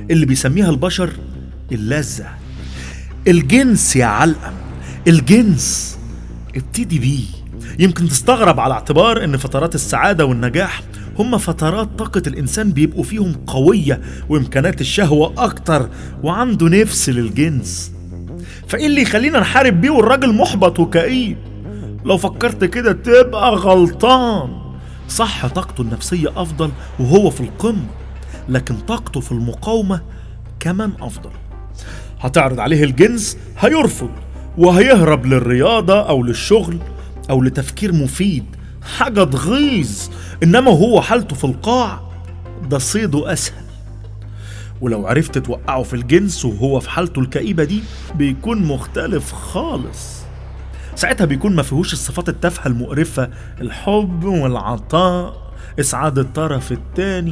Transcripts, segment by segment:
اللي بيسميها البشر اللذة الجنس يا علقم الجنس ابتدي بيه يمكن تستغرب على اعتبار ان فترات السعادة والنجاح هم فترات طاقة الإنسان بيبقوا فيهم قوية وإمكانات الشهوة أكتر وعنده نفس للجنس فإيه اللي يخلينا نحارب بيه والراجل محبط وكئيب لو فكرت كده تبقى غلطان صح طاقته النفسية أفضل وهو في القمة لكن طاقته في المقاومة كمان أفضل هتعرض عليه الجنس هيرفض وهيهرب للرياضة أو للشغل أو لتفكير مفيد حاجة تغيظ إنما هو حالته في القاع ده صيده أسهل ولو عرفت توقعه في الجنس وهو في حالته الكئيبة دي بيكون مختلف خالص ساعتها بيكون ما فيهوش الصفات التافهة المقرفة الحب والعطاء إسعاد الطرف التاني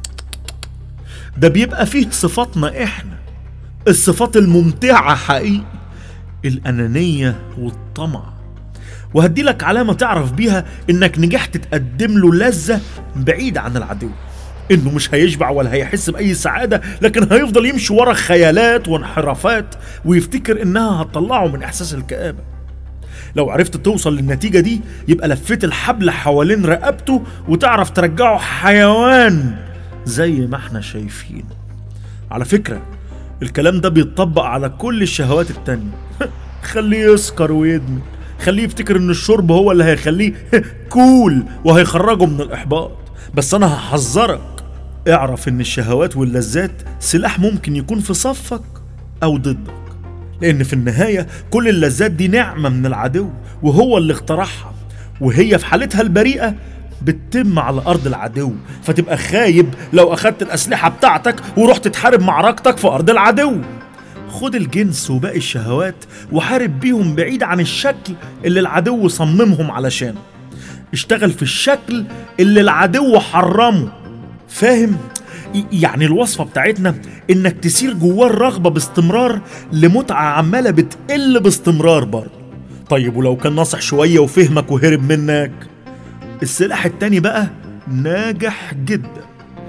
ده بيبقى فيه صفاتنا إحنا الصفات الممتعة حقيقي الأنانية والطمع وهدي لك علامة تعرف بيها إنك نجحت تقدم له لذة بعيد عن العدو إنه مش هيشبع ولا هيحس بأي سعادة لكن هيفضل يمشي ورا خيالات وانحرافات ويفتكر إنها هتطلعه من إحساس الكآبة لو عرفت توصل للنتيجة دي يبقى لفيت الحبل حوالين رقبته وتعرف ترجعه حيوان زي ما احنا شايفين على فكرة الكلام ده بيتطبق على كل الشهوات التانية خليه يسكر ويدمن خليه يفتكر ان الشرب هو اللي هيخليه كول وهيخرجه من الاحباط بس انا هحذرك اعرف ان الشهوات واللذات سلاح ممكن يكون في صفك او ضدك لان في النهاية كل اللذات دي نعمة من العدو وهو اللي اخترعها وهي في حالتها البريئة بتتم على ارض العدو فتبقى خايب لو اخدت الاسلحة بتاعتك ورحت تحارب معركتك في ارض العدو خد الجنس وباقي الشهوات وحارب بيهم بعيد عن الشكل اللي العدو صممهم علشانه اشتغل في الشكل اللي العدو حرمه فاهم يعني الوصفة بتاعتنا انك تسير جواه الرغبة باستمرار لمتعة عمالة بتقل باستمرار برضه طيب ولو كان ناصح شوية وفهمك وهرب منك السلاح التاني بقى ناجح جدا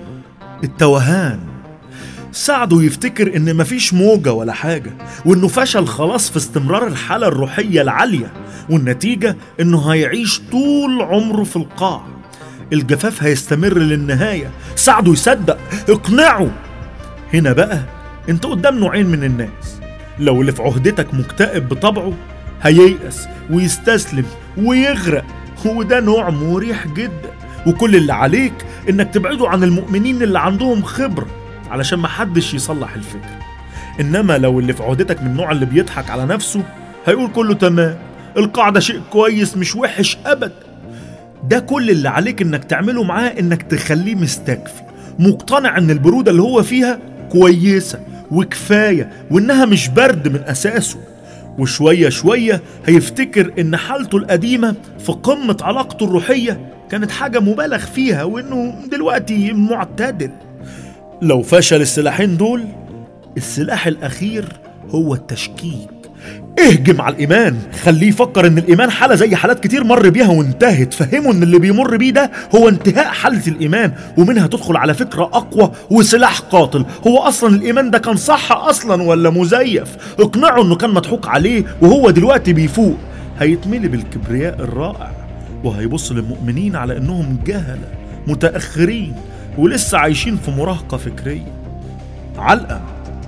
التوهان ساعده يفتكر ان مفيش موجة ولا حاجة وانه فشل خلاص في استمرار الحالة الروحية العالية والنتيجة انه هيعيش طول عمره في القاع الجفاف هيستمر للنهاية ساعده يصدق اقنعه هنا بقى انت قدام نوعين من الناس لو اللي في عهدتك مكتئب بطبعه هييأس ويستسلم ويغرق وده نوع مريح جدا وكل اللي عليك انك تبعده عن المؤمنين اللي عندهم خبره علشان محدش يصلح الفكرة إنما لو اللي في عهدتك من النوع اللي بيضحك على نفسه هيقول كله تمام القاعدة شيء كويس مش وحش أبدا ده كل اللي عليك إنك تعمله معاه إنك تخليه مستكفي مقتنع إن البرودة اللي هو فيها كويسة وكفاية وإنها مش برد من أساسه وشوية شوية هيفتكر إن حالته القديمة في قمة علاقته الروحية كانت حاجة مبالغ فيها وإنه دلوقتي معتدل لو فشل السلاحين دول السلاح الأخير هو التشكيك اهجم على الإيمان خليه يفكر إن الإيمان حالة زي حالات كتير مر بيها وانتهت فهمه إن اللي بيمر بيه ده هو انتهاء حالة الإيمان ومنها تدخل على فكرة أقوى وسلاح قاتل هو أصلا الإيمان ده كان صح أصلا ولا مزيف اقنعه إنه كان مضحوك عليه وهو دلوقتي بيفوق هيتملي بالكبرياء الرائع وهيبص للمؤمنين على إنهم جهلة متأخرين ولسه عايشين في مراهقة فكرية علقة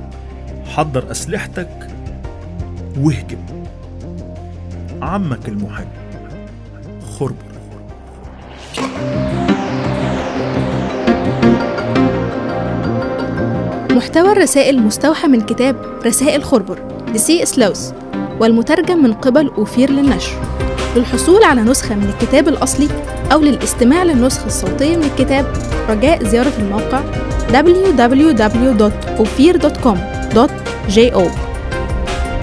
حضر أسلحتك واهجم عمك المحب خربر محتوى الرسائل مستوحى من كتاب رسائل خربر لسي سلوس والمترجم من قبل أوفير للنشر للحصول على نسخة من الكتاب الأصلي أو للاستماع للنسخة الصوتية من الكتاب رجاء زيارة الموقع www.ophir.com.jo